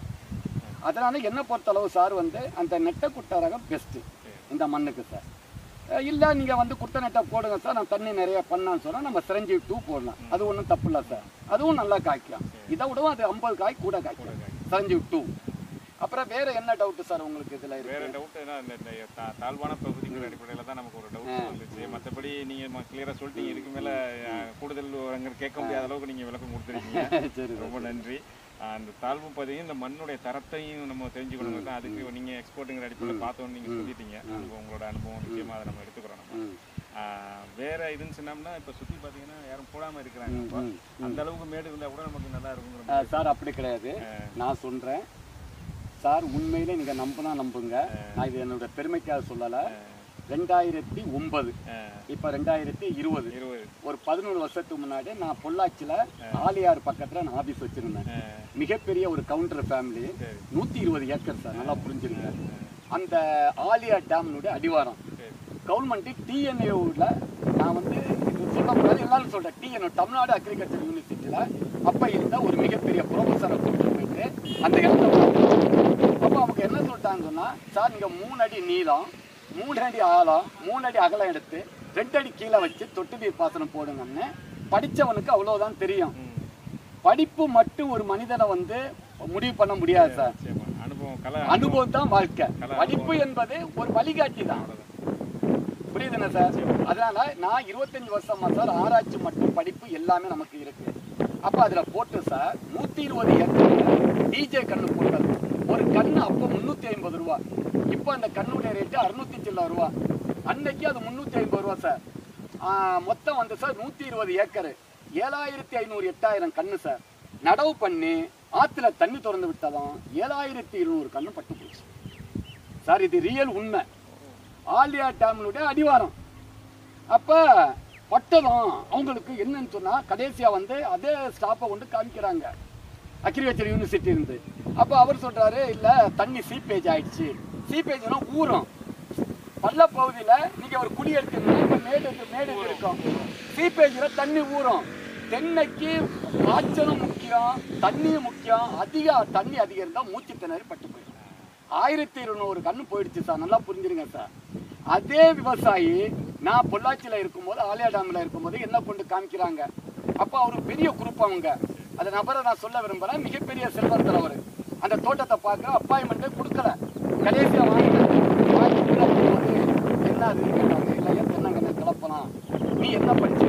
அதனால என்ன பொறுத்தளவு சார் வந்து அந்த நெட்டை குட்டை ரகம் பெஸ்ட் இந்த மண்ணுக்கு சார் அஹ் இல்ல நீங்க வந்து குட்டை நெட்டை போடுங்க சார் நான் தண்ணி நிறைய பண்ணான்னு சொன்னா நம்ம சிரஞ்சி டூ போடலாம் அது ஒன்றும் தப்பு இல்லை சார் அதுவும் நல்லா காய்க்கும் இதை விடவும் அது ஐம்பது காய் கூட காய்க்கும் சிரஞ்சி டூ அப்புறம் வேற என்ன டவுட் சார் உங்களுக்கு இதுல இருக்கு வேற டவுட் என்ன இந்த இந்த தா- தாழ்வான பகுதிங்கிற அடிப்படையில் தான் நமக்கு ஒரு டவுட் வந்துச்சு மற்றபடி நீங்கள் கிளியராக சொல்லிட்டீங்க இதுக்கு மேலே கூடுதல் விவரங்கள் கேட்க முடியாத அளவுக்கு நீங்கள் விளக்கம் கொடுத்துருக்கீங்க சரி ரொம்ப நன்றி அஹ் அந்த தாழ்வு பகுதியும் இந்த மண்ணுடைய தரத்தையும் நம்ம தெரிஞ்சுக்கணும் தான் அதுக்கு நீங்கள் எக்ஸ்போர்ட்டுங்கிற அடிப்படையில் பார்த்தோன்னு நீங்கள் சொல்லிட்டீங்க அது உங்களோட அனுபவம் நிச்சயமாக அதை நம்ம எடுத்துக்கிறோம் நம்ம ம், அஹ் வேற இதுன்னு சொன்னோம்னா இப்போ சுற்றி பார்த்தீங்கன்னா யாரும் போடாமல் இருக்கிறாங்க ம், இப்போ. ம். அந்த அளவுக்கு மேடு இருந்தால் கூட நமக்கு நல்லா இருக்குங்கிற அஹ் சார் அப்படி கிடையாது நான் சொல்றேன் சார் உண்மையிலே நீங்க நம்பினா நம்புங்க நான் இது என்னோட பெருமைக்காக சொல்லல ரெண்டாயிரத்தி ஒன்பது இப்ப ரெண்டாயிரத்தி இருபது இருபது ஒரு பதினோரு வருஷத்துக்கு முன்னாடி நான் பொள்ளாச்சியில ஆலியார் பக்கத்துல நான் ஆபீஸ் வச்சிருந்தேன் மிகப்பெரிய ஒரு கவுண்டர் ஃபேமிலி சரி. நூத்தி இருபது ஏக்கர் சார் நல்லா புரிஞ்சிருங்க அந்த ஆலியார் டேம்னுடைய அடிவாரம் சரி கவர்மெண்ட் டிஎன்ஏல நான் வந்து இது சொல்ல முடியாது எல்லாரும் சொல்றேன் டிஎன்ஓ தமிழ்நாடு அக்ரிகல்ச்சர் யூனிவர்சிட்டியில அப்ப இருந்த ஒரு மிகப்பெரிய ப்ரொஃபஸரை கூட்டிட்டு போயிட்டு அந்த இடத்த பார்த்தோம். அப்ப அவங்க என்ன சொல்லிட்டாங்க சொன்னா சார் நீங்க மூணு அடி நீளம் மூணு அடி ஆழம் மூணு அடி அகலம் எடுத்து ரெண்டு அடி கீழே வச்சு தொட்டு நீர் பாசனம் போடுங்கன்னு படிச்சவனுக்கு அவ்வளவுதான் தெரியும் படிப்பு மட்டும் ஒரு மனிதனை வந்து முடிவு பண்ண முடியாது சார் நிச்சயமா அனுபவம் கலை அனுபவம் தான் வாழ்க்கை படிப்பு என்பது ஒரு வழிகாட்டி தான் புரியுதுண்ணா சார் அதனால நான் இருபத்தஞ்சு வருஷமா சார் ஆராய்ச்சி மற்றும் படிப்பு எல்லாமே நமக்கு இருக்கு அப்ப அதுல போட்டு சார் நூத்தி இருபது ஏக்கர் டிஜே கண்ணு போட்டது ஒரு கண்ணு அப்போ முன்னூத்தி ஐம்பது ரூபா இப்போ அந்த கண்ணுடைய ரேட்டு அறுநூத்தி சில்லற ரூபா அன்னைக்கு அது முன்னூத்தி ஐம்பது ரூபா சார் ஆஹ் மொத்தம் வந்து சார் நூத்தி இருபது ஏக்கர் ஏழாயிரத்தி ஐநூறு எட்டாயிரம் கண்ணு சார் நடவு பண்ணி ஆத்துல தண்ணி திறந்து விட்டதும் ஏழாயிரத்தி இருநூறு கண்ணு பட்டு போச்சு சார் இது ரியல் உண்மை ஆலியா டேம்னுடைய அடிவாரம் அப்ப பட்டதும் அவங்களுக்கு என்னன்னு சொன்னா கடைசியா வந்து அதே ஸ்டாப்பை கொண்டு காமிக்கிறாங்க அக்ரிகல்ச்சர் யூனிவர்சிட்டி இருந்து அப்ப அவர் சொல்றாரு இல்ல தண்ணி சீப்பேஜ் ஆயிடுச்சு சீப்பேஜ்னா ஊறும் பள்ள பகுதியில நீங்க ஒரு குழி எடுத்தீங்கன்னா இப்ப மேடு இருக்கு, மேடு இருக்கும் சீப்பேஜ்ல தண்ணி ஊறும் தென்னைக்கு காய்ச்சலும் முக்கியம் தண்ணியும் முக்கியம் அதிக தண்ணி அதிகம் இருந்தா மூச்சு திணறி பட்டு போயிடும் ஆயிரத்தி இருநூறு கண்ணு போயிடுச்சு சார் நல்லா புரிஞ்சிருங்க சார் அதே விவசாயி நான் பொள்ளாச்சியில இருக்கும்போது ஆலியா டேம்ல இருக்கும்போது என்ன கொண்டு காமிக்கிறாங்க அப்ப அவரு பெரிய குரூப் அவங்க அந்த நபரை நான் சொல்ல விரும்புறேன் மிகப்பெரிய செல்வந்தர் அவரு அந்த தோட்டத்தை பார்க்க அப்பாயின்மெண்ட்டே கொடுக்கல கடைசியா வாங்கிட்டு வாங்கிட்டு போகும்போது என்ன அது கேட்டாங்க இல்லையா தென்னங்கண்ணை கிளப்பலாம் நீ என்ன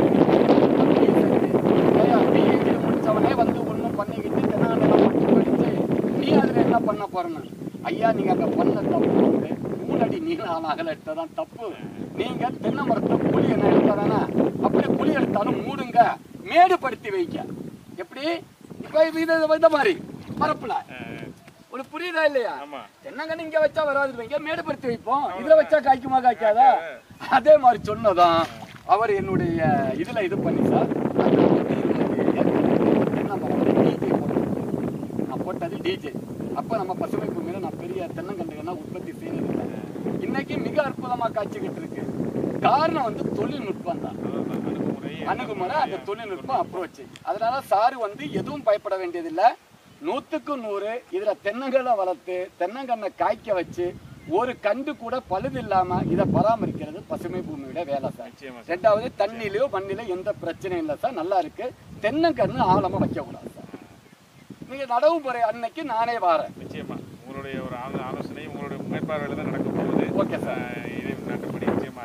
படிச்சு முடிச்சவனே வந்து ஒன்றும் பண்ணிக்கிட்டு தென்னங்கண்ணை மட்டும் படிச்சு நீ அதுல என்ன பண்ண போறேன்னு ஐயா நீங்க அங்க பண்ண தப்பு வந்து மூணடி நீளம் அகல எடுத்ததான் தப்பு நீங்க தென்னை மரத்தை புளி என்ன எடுத்தாதானே அப்படி புளி எடுத்தாலும் மூடுங்க மேடுபடுத்தி வைங்க எப்படி இப்ப இது இது இந்த மாதிரி மரப்புல ஒரு புரியுதா இல்லையா ஆமா தென்னங்கன்னு இங்க வச்சா வராது வைங்க மேடுபடுத்தி வைப்போம் இதுல வச்சா காய்க்குமா காய்க்காதா அதே மாதிரி சொன்னதான் அவர் என்னுடைய இதுல இது பண்ணி சார் அந்த நூத்தி இருபது ஏக்கர் தென்னை மரத்துல DJ போட்டார். நான் போட்டது டிஜே அப்ப நம்ம பசுமை பூமியில நான் பெரிய தென்னங்கன்றுகள்லாம் உற்பத்தி செய்யறதில்லை இன்னைக்கு மிக அற்புதமா காய்ச்சிக்கிட்டு இருக்கு காரணம் வந்து தொழில்நுட்பம் தான் அவ்வளவுதான். அணுகுமுறை அணுகுமுறை அந்த தொழில்நுட்பம் அப்ரோச் அதனால சாரு வந்து எதுவும் பயப்பட வேண்டியதில்லை நூத்துக்கு நூறு இதுல தென்னங்களை வளர்த்து தென்னங்கண்ணை காய்க்க வச்சு ஒரு கண்டு கூட பழுது இல்லாம இதை பராமரிக்கிறது பசுமை பூமியோட வேலை சார் நிச்சயமா சார். ரெண்டாவது தண்ணியிலயோ மண்ணிலோ எந்த பிரச்சனையும் இல்லை சார் நல்லா இருக்கு தென்னங்கன்று ஆழமா வைக்க கூடாது சார் நீங்க நடவு முறை அன்னைக்கு நானே வாரேன் நிச்சயமா உங்களுடைய ஒரு ஆலோ- ஆலோசனை உங்களுடைய மேற்பார்வையில தான் நடக்க போகுது ஓகே சார் ஆஹ் இதே நாட்டுப்படி நிச்சயமா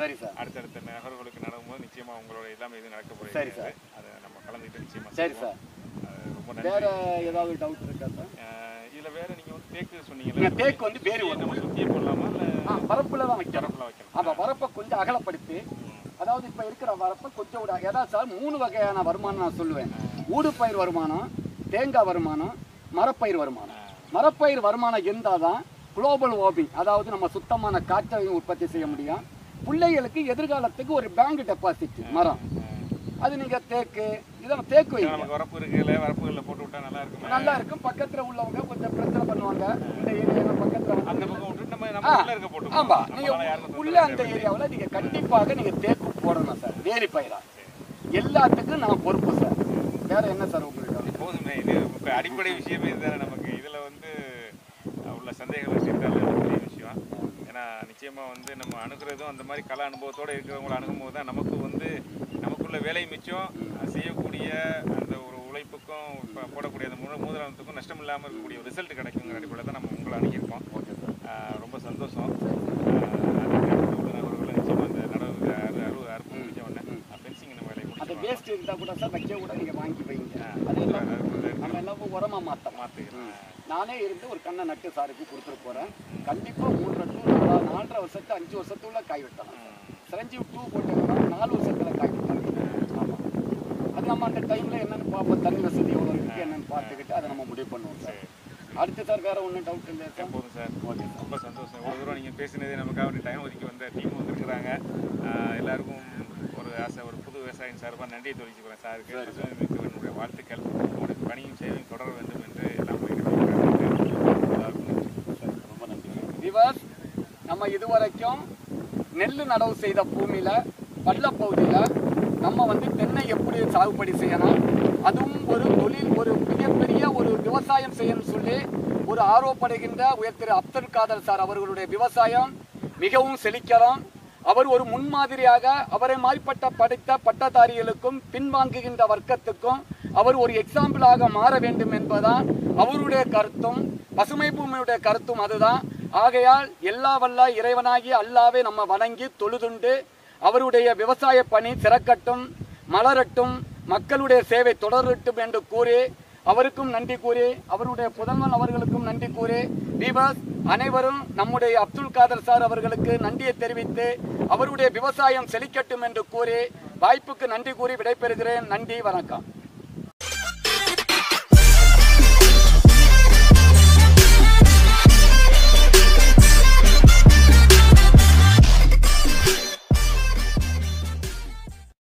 சரி சார் அடுத்தடுத்த நகர்களுக்கு நடக்கும்போது நிச்சயமா உங்களோட எல்லாமே இது நடக்க போகுது சரி சார். அதை நம்ம கலந்துக்கிட்டு நிச்சயமா சரி செய்வோம். சார் அது ரொம்ப நன்றி வேற ஏதாவது டவுட் இருக்கா சார் அஹ் இதுல வேற நீங்க வந்து தேக்கு நீங்க சொன்னீங்கல்ல தேக்கு வந்து வேறு சுத்தியே நம்ம சுத்தியே போடலாமா இல்ல ஆ வரப்புல தான் வைக்கணும் பரப்புல வைக்கணும் அந்த வரப்பை கொஞ்சம் அகலப்படுத்தி அதாவது இப்ப இருக்கிற வரப்பை கொஞ்சம் விட ஏதாவது சார் மூணு வகையான வருமானம் நான் சொல்லுவேன் ஊடுபயிர் வருமானம் தேங்காய் வருமானம் மரப்பயிர் வருமானம் மரப்பயிர் வருமானம் இருந்தால் தான் குளோபல் வார்மிங் அதாவது நம்ம சுத்தமான காற்றையும் உற்பத்தி செய்ய முடியும் பிள்ளைகளுக்கு எதிர்காலத்துக்கு ஒரு பேங்க் டெபாசிட் மரம் அது நீங்க தேக்கு இதெல்லாம் தேக்கு வைங்க நமக்கு வரப்பு இருக்குல்ல வரப்புகளில் போட்டு விட்டா நல்லா இருக்குமா நல்லா இருக்கும் பக்கத்துல உள்ளவங்க கொஞ்சம் பிரச்சனை பண்ணுவாங்க இந்த ஏரியால பக்கத்துல அந்த வந்து பக்கம் விட்டு நம்ம ஆ, நம்ம உள்ள இருக்க போட்டு ஆமா நம்மளால நீங்க யாருக்கும் உள்ள தொந்தரவு அந்த தேவையில்லை. ஏரியாவுல நீங்க கண்டிப்பாக நீங்க தேக்கு போடணும் சார் வேலி பயிரா எல்லாத்துக்கும் நான் பொறுப்பு சார் வேற என்ன சார் உங்களுக்கு போதுமே இது இப்ப அடிப்படை விஷயமே இதுதானே நமக்கு இதுல வந்து அஹ், உள்ள சந்தேகங்கள் தீர்த்தாலே அது பெரிய விஷயம் ஏன்னா நிச்சயமா வந்து நம்ம அணுகிறதும் அந்த மாதிரி கல அனுபவத்தோட இருக்கிறவங்கள அணுகும்போது தான் நமக்கு வந்து நமக்குள்ள வேலை மிச்சம் அஹ், செய்யக்கூடிய அந்த ஒரு உழைப்புக்கும் இப்ப போடக்கூடிய அந்த மூல மூலதனத்துக்கும் நஷ்டம் இல்லாமல் இருக்கக்கூடிய ஒரு ரிசல்ட் கிடைக்குங்கிற அடிப்படையில் தான் நம்ம உங்களை அணுகியிருக்கோம் அஹ், ரொம்ப சந்தோஷம் உள்ளவர்கள் நிச்சயமா அந்த நடவு அறு அறு அறுப்பு முடிச்ச உடனே ஃபென்சிங் நம்ம வேலையை அந்த முடிச்சு வேஸ்ட் இருந்தா கூட சார் வைக்க கூட நீங்க வாங்கி வைங்க ஆ. அது எல்லாம் அது நம்ம எல்லாம் உரமா மாத்தலாம் மாற்றிக்கிறேன் நானே இருந்து ஒரு கண்ணை நட்டு சாருக்கு கொடுத்துட்டு போறேன் கண்டிப்பா மூன்றரை டூ நாலு நாலரை வருஷத்து அஞ்சு வருஷத்துக்குள்ள காய் வெட்டலாம் சிரஞ்சீவ் டூ போட்டோம்னா நாலு வருஷத்துல காய் வெட்டலாம் ஆமா அது நம்ம அந்த டைம்ல என்னன்னு பார்ப்போம் தண்ணி வசதி எவ்வளவு இருக்கு என்னன்னு பார்த்துக்கிட்டு அதை நம்ம முடிவு பண்ணுவோம் சார் அடுத்து சார் வேற ஒன்றும் டவுட் இல்லை சார் போதும் சார் ஓகே சார் ரொம்ப சந்தோஷம் இவ்வளோ தூரம் நீங்கள் பேசினதே நமக்காக ஒரு டைம் ஒதுக்கி வந்த டீம் வந்திருக்கிறாங்க ஆஹ் எல்லாருக்கும் ஒரு ஆசை ஒரு புது விவசாயம் சார்பாக நன்றியை தெரிவிச்சுக்கிறேன் சாருக்கு பசுமை மிக்க என்னுடைய வாழ்த்துக்கள் உங்களுடைய பணியும் சேவையும் தொடர வேண்டும் என்று எல்லாம் எல்லாருக்கும் நன்றி. ரொம்ப நன்றி விவர்ஸ் நம்ம இதுவரைக்கும் நெல் நடவு செய்த பூமியில பள்ளப்பகுதியில நம்ம வந்து தென்னை எப்படி சாகுபடி செய்யணும் அதுவும் ஒரு தொழில் ஒரு மிகப்பெரிய ஒரு விவசாயம் செய்யணும்னு சொல்லி ஒரு ஆர்வப்படுகின்ற உயர் திரு அப்துல் காதர் சார் அவர்களுடைய விவசாயம் மிகவும் செழிக்கலாம் அவர் ஒரு முன்மாதிரியாக அவரை மாதிரிப்பட்ட படித்த பட்டதாரிகளுக்கும் பின்வாங்குகின்ற வர்க்கத்துக்கும் அவர் ஒரு எக்ஸாம்பிளாக மாற வேண்டும் என்பதுதான் அவருடைய கருத்தும் பசுமை பூமியுடைய கருத்தும் அதுதான் ஆகையால் எல்லா வல்ல இறைவனாகி அல்லாவே நம்ம வணங்கி தொழுதுண்டு அவருடைய விவசாய பணி சிறக்கட்டும் மலரட்டும் மக்களுடைய சேவை தொடரட்டும் என்று கூறி அவருக்கும் நன்றி கூறி அவருடைய புதல்வன் அவர்களுக்கும் நன்றி கூறி வீவர்ஸ் அனைவரும் நம்முடைய அப்துல் காதர் சார் அவர்களுக்கு நன்றியை தெரிவித்து அவருடைய விவசாயம் செழிக்கட்டும் என்று கூறி வாய்ப்புக்கு நன்றி கூறி விடைபெறுகிறேன் நன்றி வணக்கம்